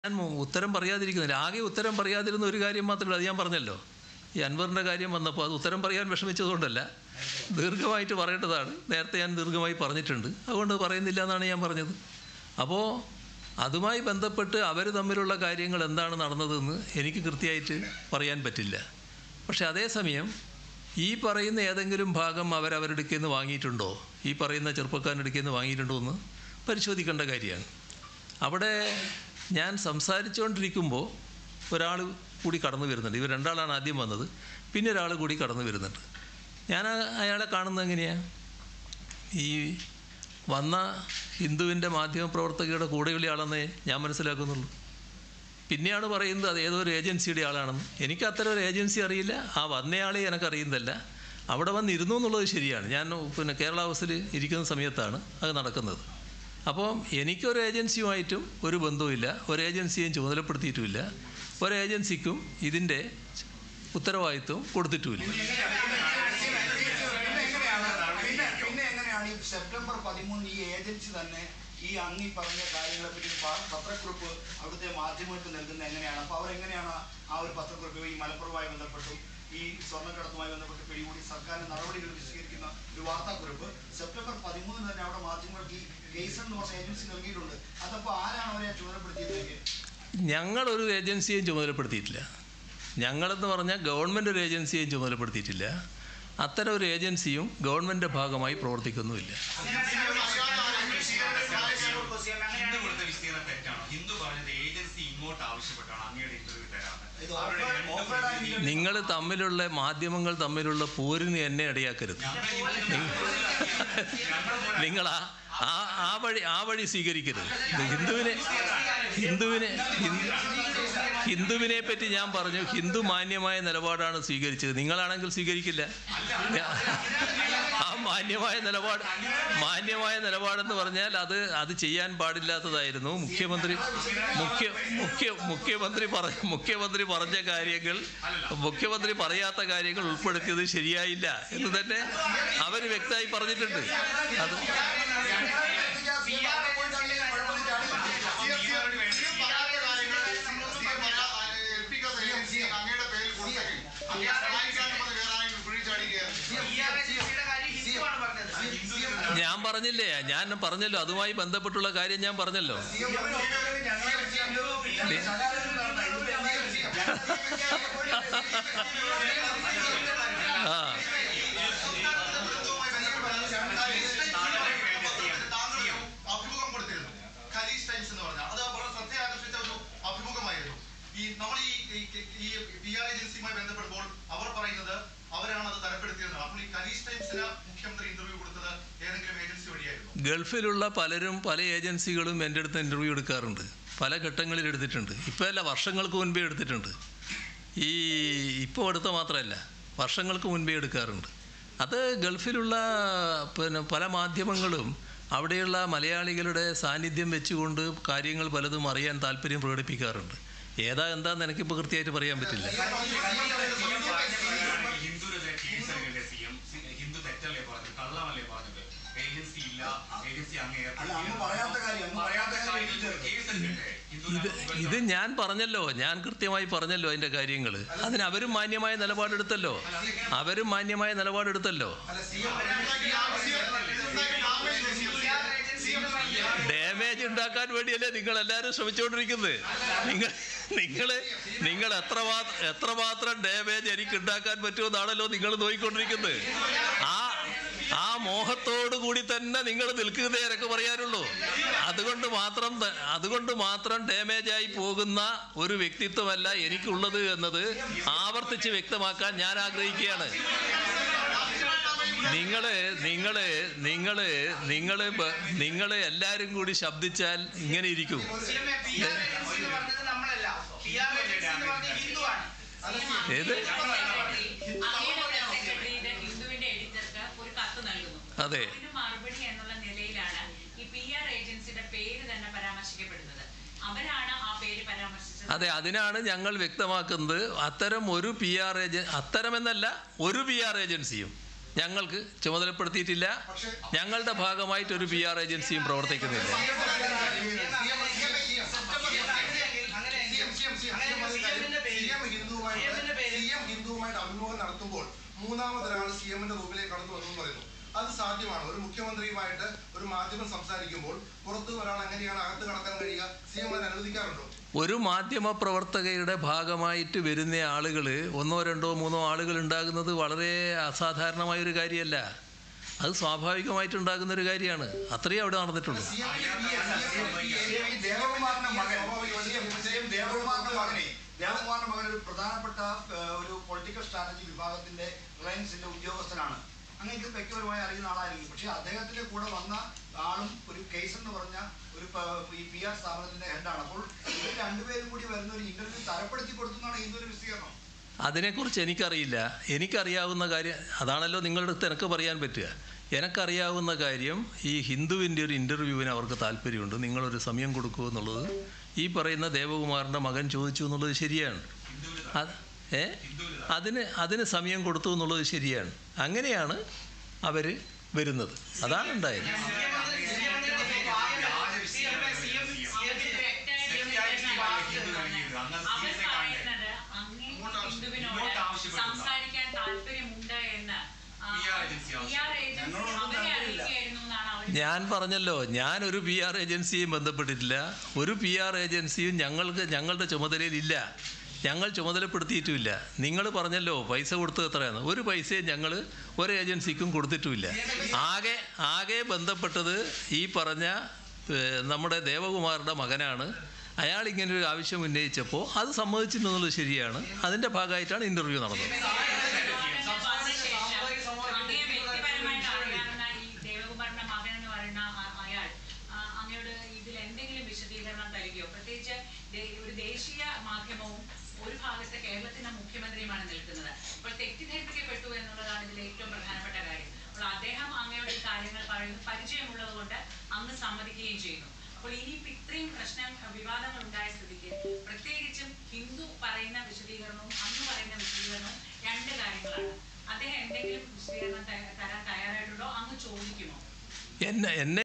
ഞാൻ മു- ഉത്തരം പറയാതിരിക്കുന്നില്ല ആകെ ഉത്തരം പറയാതിരുന്ന ഒരു കാര്യം മാത്രമല്ല അത് ഞാൻ പറഞ്ഞല്ലോ ഈ അൻവറിൻ്റെ കാര്യം വന്നപ്പോൾ അത് ഉത്തരം പറയാൻ വിഷമിച്ചതുകൊണ്ടല്ല ദീർഘമായിട്ട് പറയേണ്ടതാണ് നേരത്തെ ഞാൻ ദീർഘമായി പറഞ്ഞിട്ടുണ്ട് അതുകൊണ്ട് പറയുന്നില്ല എന്നാണ് ഞാൻ പറഞ്ഞത് അപ്പോൾ അതുമായി ബന്ധപ്പെട്ട് അവർ തമ്മിലുള്ള കാര്യങ്ങൾ എന്താണ് നടന്നതെന്ന് എനിക്ക് കൃത്യമായിട്ട് പറയാൻ പറ്റില്ല പക്ഷേ അതേസമയം ഈ പറയുന്ന ഏതെങ്കിലും ഭാഗം അവരവരുടെ അടുക്കൽ നിന്ന് വാങ്ങിയിട്ടുണ്ടോ ഈ പറയുന്ന ചെറുപ്പക്കാരുടെ അടുക്കൽ നിന്ന് വാങ്ങിയിട്ടുണ്ടോ എന്ന് പരിശോധിക്കേണ്ട കാര്യമാണ് അവിടെ ഞാൻ സംസാരിച്ചുകൊണ്ടിരിക്കുമ്പോൾ ഒരാൾ കൂടി കടന്നു വരുന്നുണ്ട് ഇവർ രണ്ടാളാണ് ആദ്യം വന്നത് പിന്നെ ഒരാൾ കൂടി കടന്നു വരുന്നുണ്ട് ഞാൻ ആ- അയാളെ കാണുന്നത് എങ്ങനെയാണ് ഈ വന്ന ഹിന്ദുവിൻ്റെ മാധ്യമപ്രവർത്തകയുടെ കൂടെയുള്ള ആളെന്നേ ഞാൻ മനസ്സിലാക്കുന്നുള്ളൂ പിന്നെയാണ് പറയുന്നത് അത് ഏതോ ഒരു ഏജൻസിയുടെ ആളാണെന്ന് എനിക്ക് അത്തരം ഒരു ഏജൻസി അറിയില്ല ആ വന്നയാളെ എനിക്കറിയുന്നതല്ല അവിടെ വന്നിരുന്നു എന്നുള്ളത് ശരിയാണ് ഞാൻ പിന്നെ കേരള ഹൗസിൽ ഇരിക്കുന്ന സമയത്താണ് അത് നടക്കുന്നത് അപ്പോൾ എനിക്കൊരു ഏജൻസിയുമായിട്ടും ഒരു ബന്ധവുമില്ല ഒരു ഏജൻസിയും ചുമതലപ്പെടുത്തിയിട്ടുമില്ല ഒരു ഏജൻസിക്കും ഇതിൻ്റെ ഉത്തരവാദിത്വം കൊടുത്തിട്ടുമില്ല പിന്നെ എങ്ങനെയാണ് പിന്നെ പിന്നെ എങ്ങനെയാണ് ഈ സെപ്റ്റംബർ പതിമൂന്ന് ഈ ഏജൻസി തന്നെ ഈ അങ്ങി പറഞ്ഞ കാര്യങ്ങളെ പറ്റി ഒരു പ- പത്രക്കുറിപ്പ് അവിടുത്തെ മാധ്യമങ്ങൾക്ക് നൽകുന്നത് എങ്ങനെയാണ് അപ്പോൾ അവരെങ്ങനെയാണ് ആ ഒരു പത്രക്കുറിപ്പ് ഈ മലപ്പുറവുമായി ബന്ധപ്പെട്ടും ഈ സ്വർണ്ണക്കടത്തുമായി ബന്ധപ്പെട്ട് പിടികൂടി സർക്കാരിന്റെ നടപടികൾ വിശദീകരിക്കുന്ന ഒരു വാർത്താക്കുറിപ്പ് സെപ്റ്റംബർ പതിമൂന്നിന് തന്നെ അവിടെ മാധ്യമങ്ങൾക്ക് ഈ കേസ് എന്ന് പറഞ്ഞ ഏജൻസി നൽകിയിട്ടുണ്ട് അതപ്പോൾ ആരാണ് അവരെ ചുമതലപ്പെടുത്തിയതിലേക്ക് ഞങ്ങളൊരു ഏജൻസിയെയും ചുമതലപ്പെടുത്തിയിട്ടില്ല ഞങ്ങളെന്ന് പറഞ്ഞാൽ ഗവൺമെൻറ് ഒരു ഏജൻസിയെയും ചുമതലപ്പെടുത്തിയിട്ടില്ല അത്തരം ഒരു ഏജൻസിയും ഗവൺമെൻറ് ഭാഗമായി പ്രവർത്തിക്കുന്നുമില്ല ഹിന്ദു കൊടുത്ത വിസ്തീർണം തെറ്റാണോ ഹിന്ദു പറഞ്ഞത് ഏജൻസി ഇങ്ങോട്ട് ആവശ്യപ്പെട്ടാണ് അങ്ങയുടെ ഇന്റർവ്യൂ തരാമെന്ന് ഇത് അവരുടെ offer- രണ്ട് offered ആയി പ്രതിനിധികൾ- നിങ്ങൾ തമ്മിലുള്ള മാധ്യമങ്ങൾ തമ്മിലുള്ള പോരിന് എന്നെ ഇടയാക്കരുത് ഞങ്ങൾ ഹിന്ദു- നിങ്ങൾ ആ ആ- ആ വഴി ആ വഴി സ്വീകരിക്കരുത് ഇത് ഹിന്ദുവിനെ ഹിന്ദുവിനെ ഹിന്ദു- ഹിന്ദുവിനെ പറ്റി ഞാൻ പറഞ്ഞു ഹിന്ദു മാന്യമായ നിലപാടാണ് സ്വീകരിച്ചത് നിങ്ങളാണെങ്കിൽ സ്വീകരിക്കില്ല ആ മാന്യമായ നിലപാട് മാന്യമായ നിലപാടെന്ന് പറഞ്ഞാൽ അത് അത് ചെയ്യാൻ പാടില്ലാത്തതായിരുന്നു മുഖ്യമന്ത്രി മുഖ്യ മുഖ്യ മുഖ്യമന്ത്രി പറ മുഖ്യമന്ത്രി പറഞ്ഞ കാര്യങ്ങൾ മുഖ്യമന്ത്രി പറയാത്ത കാര്യങ്ങൾ ഉൾപ്പെടുത്തിയത് ശരിയായില്ല എന്ന് തന്നെ അവർ വ്യക്തമായി പറഞ്ഞിട്ടുണ്ട് അത് ഞാൻ പറഞ്ഞില്ലേ ഞാൻ പറഞ്ഞല്ലോ അതുമായി ബന്ധപ്പെട്ടുള്ള കാര്യം ഞാൻ പറഞ്ഞല്ലോ ആ അഭിമുഖം കൊടുത്തിരുന്നു ഖലീസ് ടൈംസ് എന്ന് പറഞ്ഞാൽ അത് വളരെ ശ്രദ്ധ ആകർഷിച്ച ഒരു അഭിമുഖമായിരുന്നു ഈ നമ്മൾ ഈ ഈ- ഈ പി ആർ ഏജൻസിയുമായി ബന്ധപ്പെടുമ്പോൾ അവർ പറയുന്നത് അവരാണ് അത് തരപ്പെടുത്തിയത് അപ്പോൾ ഈ ഖലീസ് ടൈംസിന് മുഖ്യമന്ത്രി ഇന്റർവ്യൂ കൊടുത്തത് ഏതെങ്കിലും ഏജൻസി വഴിയായിരുന്നു ഗൾഫിലുള്ള പലരും പല ഏജൻസികളും എൻ്റെ അടുത്ത് ഇൻ്റർവ്യൂ എടുക്കാറുണ്ട് പല ഘട്ടങ്ങളിൽ എടുത്തിട്ടുണ്ട് ഇപ്പോൾ അല്ല വർഷങ്ങൾക്ക് മുൻപേ എടുത്തിട്ടുണ്ട് ഈ ഇപ്പോൾ അടുത്ത മാത്രമല്ല വർഷങ്ങൾക്ക് മുൻപേ എടുക്കാറുണ്ട് അത് ഗൾഫിലുള്ള പിന്നെ പല മാധ്യമങ്ങളും അവിടെയുള്ള മലയാളികളുടെ സാന്നിധ്യം വെച്ചുകൊണ്ട് കാര്യങ്ങൾ പലതും അറിയാൻ താല്പര്യം പ്രകടിപ്പിക്കാറുണ്ട് ഏതാ എന്താന്ന് എനിക്കിപ്പോൾ കൃത്യമായിട്ട് പറയാൻ പറ്റില്ല ഹിന്ദുവിനെതിരെ കേസെടുക്കേണ്ട സി എം ഹിന്ദു തെറ്റല്ലേ പറഞ്ഞത് കള്ളമല്ലേ പറഞ്ഞത് ഏജൻസി ഇല്ല ഏജൻസി അങ്ങ് അല്ല, അങ്ങ് പറയാത്ത കാര്യം, അങ്ങ് പറയാത്ത കാര്യം കാര്യത്തിൽ കേസെടുക്കട്ടെ ഇത് ഇത് ഞാൻ പറഞ്ഞല്ലോ ഞാൻ കൃത്യമായി പറഞ്ഞല്ലോ അതിൻ്റെ കാര്യങ്ങൾ അതിന് അവരും മാന്യമായ നിലപാടെടുത്തല്ലോ അവരും മാന്യമായ നിലപാടെടുത്തല്ലോ ഡാമേജ് ഉണ്ടാക്കാൻ വേണ്ടിയല്ലേ നിങ്ങൾ എല്ലാവരും ശ്രമിച്ചുകൊണ്ടിരിക്കുന്നത് നിങ്ങൾ നിങ്ങൾ നിങ്ങൾ എത്രമാത്രം എത്രമാത്രം ഡാമേജ് എനിക്ക് ഉണ്ടാക്കാൻ പറ്റുമെന്നാണല്ലോ നിങ്ങൾ നോക്കിക്കൊണ്ടിരിക്കുന്നത് ആ ആ മോഹത്തോടു കൂടി തന്നെ നിങ്ങൾ നിൽക്കുന്നതേ എനിക്ക് പറയാനുള്ളൂ അതുകൊണ്ട് മാത്രം ത- അതുകൊണ്ട് മാത്രം ഡാമേജ് ആയി പോകുന്ന ഒരു വ്യക്തിത്വമല്ല എനിക്കുള്ളത് എന്നത് ആവർത്തിച്ച് വ്യക്തമാക്കാൻ ഞാൻ ആഗ്രഹിക്കുകയാണ് നിങ്ങള് നിങ്ങള് നിങ്ങള് നിങ്ങള് ബ- നിങ്ങള് എല്ലാരും കൂടി ശബ്ദിച്ചാൽ ഇങ്ങനെ ഇരിക്കും ഏത് അങ്ങയുടെ സെക്രട്ടറിയുടെ ഹിന്ദുവിന്റെ എഡിറ്റർക്ക് ഒരു കത്ത് നൽകുന്നു അതെ. അതിന് മറുപടി എന്നുള്ള നിലയിലാണ് ഈ പി ആർ ഏജൻസിയുടെ പേര് തന്നെ പരാമർശിക്കപ്പെടുന്നത് അവരാണ് ആ പേര് പരാമർശിച്ചത് അതെ അതിനാണ് ഞങ്ങൾ വ്യക്തമാക്കുന്നത് അത്തരം ഒരു പി ആർ ഏജൻ അത്തരമെന്നല്ല ഒരു പി ആർ ഏജൻസിയും ഞങ്ങൾക്ക് ചുമതലപ്പെടുത്തിയിട്ടില്ല ഞങ്ങളുടെ ഭാഗമായിട്ട് ഒരു പി ആർ ഏജൻസിയും പ്രവർത്തിക്കുന്നില്ല ഹിന്ദുവുമായിട്ട് സി എം ഹിന്ദുവുമായിട്ട് അഭിമുഖം നടത്തുമ്പോൾ മൂന്നാമതൊരാൾ സി എമ്മിന്റെ റൂമിലേക്ക് കടന്നു വന്നു എന്ന് പറയുന്നു അത് സാധ്യമാണ് ഒരു മുഖ്യമന്ത്രിയുമായിട്ട് ഒരു മാധ്യമം സംസാരിക്കുമ്പോൾ പുറത്തു ഒരാൾ എങ്ങനെയാണ് അകത്ത് കടക്കാൻ കഴിയുക സി എം അതിന് അനുവദിക്കാറുണ്ടോ ഒരു മാധ്യമ പ്രവർത്തകയുടെ ഭാഗമായിട്ട് വരുന്ന ആളുകൾ ഒന്നോ രണ്ടോ മൂന്നോ ആളുകൾ ഉണ്ടാകുന്നത് വളരെ അസാധാരണമായൊരു കാര്യമല്ല അത് സ്വാഭാവികമായിട്ടുണ്ടാകുന്ന ഒരു കാര്യമാണ് അത്രയേ അവിടെ നടന്നിട്ടുള്ളൂ സി എം ഈ ദേവകുമാറിന്റെ മകൻ CM ദേവകുമാറിന്റെ മകനെ ദേവകുമാറിന്റെ മകൻ ഒരു പ്രധാനപ്പെട്ട ഏഹ്, ഒരു പൊളിറ്റിക്കൽ സ്ട്രാറ്റജി വിഭാഗത്തിന്റെ റിലയൻസിന്റെ ഉദ്യോഗസ്ഥനാണ് അങ്ങനെ ഇത് വ്യക്തിപരമായി അറിയുന്ന ആളായിരിക്കും പക്ഷെ അദ്ദേഹത്തിന്റെ കൂടെ വന്ന ആളും ഒരു കേസ് എന്ന് പറഞ്ഞ ഒരു പ- ഈ പി ആർ സ്ഥാപനത്തിന്റെ ഹെഡാണ് അപ്പോൾ ഇവർ രണ്ടുപേരും കൂടി വരുന്ന ഒരു ഇന്റർവ്യൂ തരപ്പെടുത്തി കൊടുക്കുന്നതാണ് ഹിന്ദുവിന്റെ വിശദീകരണം അതിനെക്കുറിച്ച് എനിക്കറിയില്ല എനിക്കറിയാവുന്ന കാര്യം അതാണല്ലോ നിങ്ങളുടെ അടുത്ത് എനിക്ക് പറയാൻ പറ്റുക എനിക്കറിയാവുന്ന കാര്യം ഈ ഹിന്ദുവിൻ്റെ ഒരു ഇൻ്റർവ്യൂവിന് അവർക്ക് താല്പര്യമുണ്ട് നിങ്ങളൊരു സമയം കൊടുക്കൂ എന്നുള്ളത് ഈ പറയുന്ന ദേവകുമാറിൻ്റെ മകൻ ചോദിച്ചു എന്നുള്ളത് ശരിയാണ് അത് ഏ അതിന് അതിന് സമയം കൊടുത്തു എന്നുള്ളത് ശരിയാണ് അങ്ങനെയാണ് അവർ വരുന്നത് അതാണ് ഉണ്ടായത് അവർ പറയുന്നത് അങ്ങേ ഹിന്ദുവിനോട് സംസാരിക്കാൻ താല്പര്യമുണ്ട് എന്ന് ആ, PR ഏജൻസി PR ഏജൻസി അവരെ അറിയിക്കുകയായിരുന്നു എന്നാണ് അവർ ഞാൻ പറഞ്ഞല്ലോ ഞാൻ ഒരു പി ആർ ഏജൻസിയും ബന്ധപ്പെട്ടിട്ടില്ല ഒരു പി ആർ ഏജൻസിയും ഞങ്ങൾക്ക് ഞങ്ങളുടെ ചുമതലയിലില്ല ഞങ്ങൾ ചുമതലപ്പെടുത്തിയിട്ടുമില്ല നിങ്ങൾ പറഞ്ഞല്ലോ പൈസ കൊടുത്തത് എത്രയാണ് ഒരു പൈസയും ഞങ്ങൾ ഒരു ഏജൻസിക്കും കൊടുത്തിട്ടുമില്ല ആകെ ആകെ ബന്ധപ്പെട്ടത് ഈ പറഞ്ഞ ഏഹ്, നമ്മുടെ ദേവകുമാറിൻ്റെ മകനാണ് അയാൾ ഇങ്ങനെ ഒരു ആവശ്യം ഉന്നയിച്ചപ്പോൾ അത് സമ്മതിച്ചിരുന്നുള്ളത് ശരിയാണ് അതിൻ്റെ ഭാഗമായിട്ടാണ് ഇൻ്റർവ്യൂ നടന്നത് അങ്ങയെ വ്യക്തിപരമായിട്ട് അറിയാവുന്ന ഈ ദേവകുമാറിന്റെ മകൻ എന്ന് പറയുന്ന ആ- അയാൾ ആ, അങ്ങയോട് ഇതിൽ എന്തെങ്കിലും വിശദീകരണം തരികയോ പ്രത്യേകിച്ച് ദേ- ഒരു ദേശീയ മാധ്യമവും ഒരു ഭാഗത്ത് കേരളത്തിന്റെ മുഖ്യമന്ത്രിയുമാണ് നിൽക്കുന്നത് അപ്പോൾ തെറ്റിദ്ധരിപ്പിക്കപ്പെട്ടു എന്നുള്ളതാണ് ഇതിൽ ഏറ്റവും പ്രധാനപ്പെട്ട കാര്യം അപ്പോൾ അദ്ദേഹം അങ്ങയോട് ഈ കാര്യങ്ങൾ പറയുന്നത് പരിചയമുള്ളത് കൊണ്ട് അങ്ങ് സമ്മതിക്കുകയും ചെയ്യുന്നു അപ്പോൾ ഇനി ഇപ്പൊ ഇത്രയും പ്രശ്നം വിവാദങ്ങൾ ഉണ്ടായ സ്ഥിതിക്ക് പ്രത്യേകിച്ചും ഹിന്ദു പറയുന്ന വിശദീകരണവും അങ്ങ് പറയുന്ന വിശദീകരണവും രണ്ട് കാര്യങ്ങളാണ് അദ്ദേഹം എന്തെങ്കിലും വിശദീകരണം ത- തരാൻ തയ്യാറായിട്ടുണ്ടോ അങ്ങ് ചോദിക്കുമോ എന്നെ എന്നെ